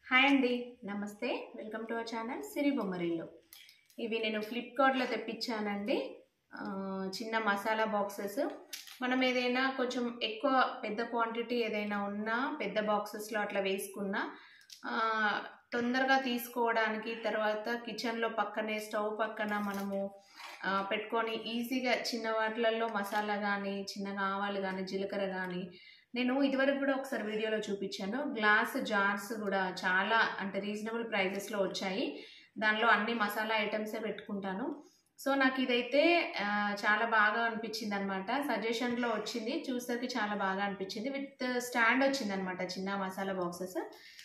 hi అండి నమస్తే welcome to our channel Siri Bommarillu ఇవి నేను ఫ్లిప్కార్ట్లో తెప్పించానండి ఆ, చిన్న మసాలా బాక్సెస్ మనం ఏదైనా కొంచెం ఎక్కువ పెద్ద క్వాంటిటీ ఏదైనా ఉన్నా పెద్ద బాక్సెస్లో అట్లా వేసుకున్నా ఆ, తొందరగా తీసుకోవడానికి తర్వాత కిచెన్లో పక్కనే స్టవ్ పక్కన మనము ఆ, పెట్టుకొని ఈజీగా చిన్న వాటిలలో మసాలా కానీ చిన్నగా ఆవాలు కానీ జీలకర్ర కానీ నేను ఇదివరకు కూడా ఒకసారి వీడియోలో చూపించాను గ్లాస్ జార్స్ కూడా చాలా అంటే రీజనబుల్ ప్రైజెస్లో వచ్చాయి దానిలో అన్ని మసాలా ఐటమ్సే పెట్టుకుంటాను సో నాకు ఇదైతే ఆ, చాలా బాగా అనిపించింది అనమాట సజెషన్లో వచ్చింది చూసేసరికి చాలా బాగా అనిపించింది విత్ స్టాండ్ వచ్చింది అనమాట చిన్న మసాలా బాక్సెస్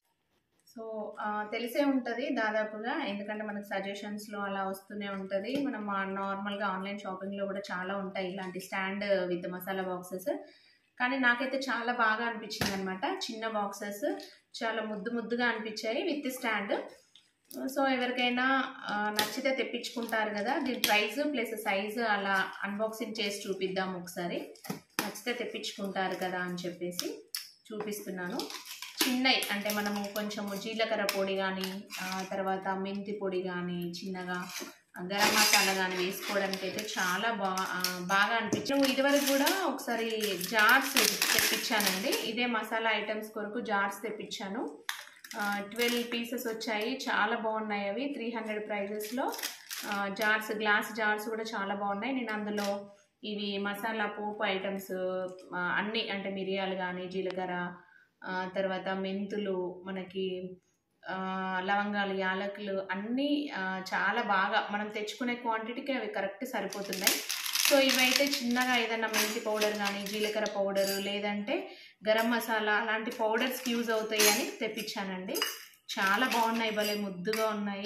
సో ఆ, తెలిసే ఉంటుంది దాదాపుగా ఎందుకంటే మనకు సజెషన్స్లో అలా వస్తూనే ఉంటుంది మనం నార్మల్గా ఆన్లైన్ షాపింగ్లో కూడా చాలా ఉంటాయి ఇలాంటి స్టాండ్ విత్ మసాలా బాక్సెస్ కానీ నాకైతే చాలా బాగా అనిపించింది అనమాట చిన్న బాక్సెస్ చాలా ముద్దు ముద్దుగా అనిపించాయి విత్ స్టాండ్ సో ఎవరికైనా ఆ, నచ్చితే తెప్పించుకుంటారు కదా దీని ప్రైస్ ప్లస్ సైజు అలా అన్బాక్సింగ్ చేసి చూపిద్దాం ఒకసారి నచ్చితే తెప్పించుకుంటారు కదా అని చెప్పేసి చూపిస్తున్నాను చిన్నవి అంటే మనము కొంచెము జీలకర్ర పొడి కానీ తర్వాత మెంతి పొడి కానీ చిన్నగా ఆ, గరం మసాలా కానీ వేసుకోవడానికి అయితే చాలా బా ఆ, బాగా అనిపించింది ఇదివరకు కూడా ఒకసారి జార్స్ తెప్పించానండి ఇదే మసాలా ఐటమ్స్ కొరకు జార్స్ తెప్పించాను ట్వెల్వ్ పీసెస్ వచ్చాయి చాలా బాగున్నాయి అవి త్రీ హండ్రెడ్ ప్రైజెస్లో జార్స్ గ్లాస్ జార్స్ కూడా చాలా బాగున్నాయి నేను అందులో ఇవి మసాలా పోపు ఐటమ్స్ అన్నీ అంటే మిరియాలు కానీ జీలకర్ర ఆ, తర్వాత మెంతులు మనకి ఆ, లవంగాలు యాలకులు అన్నీ ఆ, చాలా బాగా మనం తెచ్చుకునే క్వాంటిటీకి అవి కరెక్ట్ సరిపోతున్నాయి సో ఇవైతే చిన్నగా ఏదైనా మెంతి పౌడర్ కానీ జీలకర్ర పౌడర్ లేదంటే గరం మసాలా అలాంటి పౌడర్స్కి యూజ్ అవుతాయి అని తెప్పించానండి చాలా బాగున్నాయి భలే ముద్దుగా ఉన్నాయి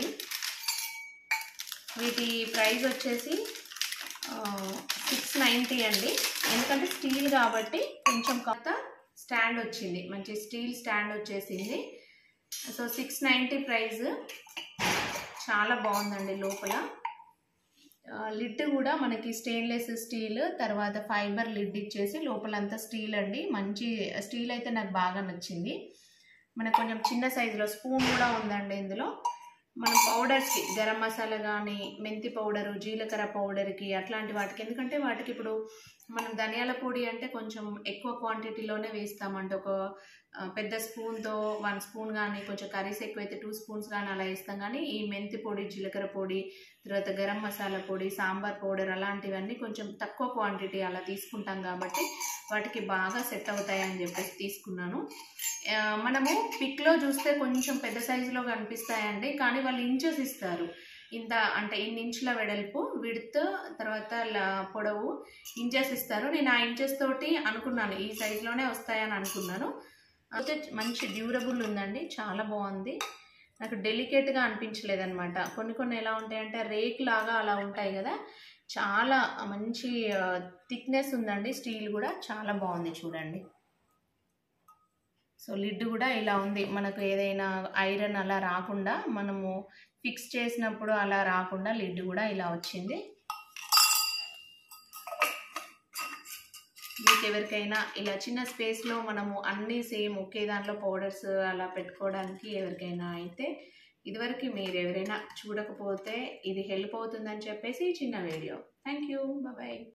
వీటి ప్రైస్ వచ్చేసి సిక్స్ నైంటీ అండి ఎందుకంటే స్టీల్ కాబట్టి కొంచెం కొత్త స్టాండ్ వచ్చింది మంచి స్టీల్ స్టాండ్ వచ్చేసింది సో సిక్స్ నైంటీ ప్రైస్ చాలా బాగుందండి లోపల లిడ్ కూడా మనకి స్టెయిన్లెస్ స్టీల్ తర్వాత ఫైబర్ లిడ్ ఇచ్చేసి లోపలంతా స్టీల్ అండి మంచి స్టీల్ అయితే నాకు బాగా నచ్చింది మనకు కొంచెం చిన్న సైజులో స్పూన్ కూడా ఉందండి ఇందులో మనం పౌడర్స్కి గరం మసాలా కానీ మెంతి పౌడరు జీలకర్ర పౌడర్కి అట్లాంటి వాటికి ఎందుకంటే వాటికి ఇప్పుడు మనం ధనియాల పొడి అంటే కొంచెం ఎక్కువ క్వాంటిటీలోనే వేస్తామంటే ఒక ఆ, పెద్ద స్పూన్తో వన్ స్పూన్ కానీ కొంచెం కర్రీస్ ఎక్కువైతే టూ స్పూన్స్ కానీ అలా వేస్తాం కానీ ఈ మెంతి పొడి జీలకర్ర పొడి తర్వాత గరం మసాలా పొడి సాంబార్ పౌడర్ అలాంటివన్నీ కొంచెం తక్కువ క్వాంటిటీ అలా తీసుకుంటాం కాబట్టి వాటికి బాగా సెట్ అవుతాయని చెప్పేసి తీసుకున్నాను ఆ, మనము పిక్లో చూస్తే కొంచెం పెద్ద సైజులో కనిపిస్తాయండి కానీ వాళ్ళు ఇంచెస్ ఇస్తారు ఇంత అంటే ఇన్ని ఇంచుల వెడల్పు విడ్త్ తర్వాత ల- పొడవు ఇంచెస్ ఇస్తారు నేను ఆ ఇంచెస్ తోటి అనుకున్నాను ఈ సైజులోనే వస్తాయని అనుకున్నాను అయితే మంచి డ్యూరబుల్ ఉందండి చాలా బాగుంది నాకు డెలికేట్గా అనిపించలేదు అనమాట కొన్ని కొన్ని ఎలా ఉంటాయంటే రేక్ లాగా అలా ఉంటాయి కదా చాలా మంచి థిక్నెస్ ఉందండి స్టీల్ కూడా చాలా బాగుంది చూడండి సో లిడ్ కూడా ఇలా ఉంది మనకు ఏదైనా ఐరన్ అలా రాకుండా మనము ఫిక్స్ చేసినప్పుడు అలా రాకుండా లిడ్ కూడా ఇలా వచ్చింది మీకు ఎవరికైనా ఇలా చిన్న స్పేస్లో మనము అన్నీ సేమ్ ఒకే దాంట్లో పౌడర్స్ అలా పెట్టుకోవడానికి ఎవరికైనా అయితే ఇదివరకు మీరు ఎవరైనా చూడకపోతే ఇది హెల్ప్ అవుతుందని చెప్పేసి ఈ చిన్న వీడియో థ్యాంక్ యూ బాయ్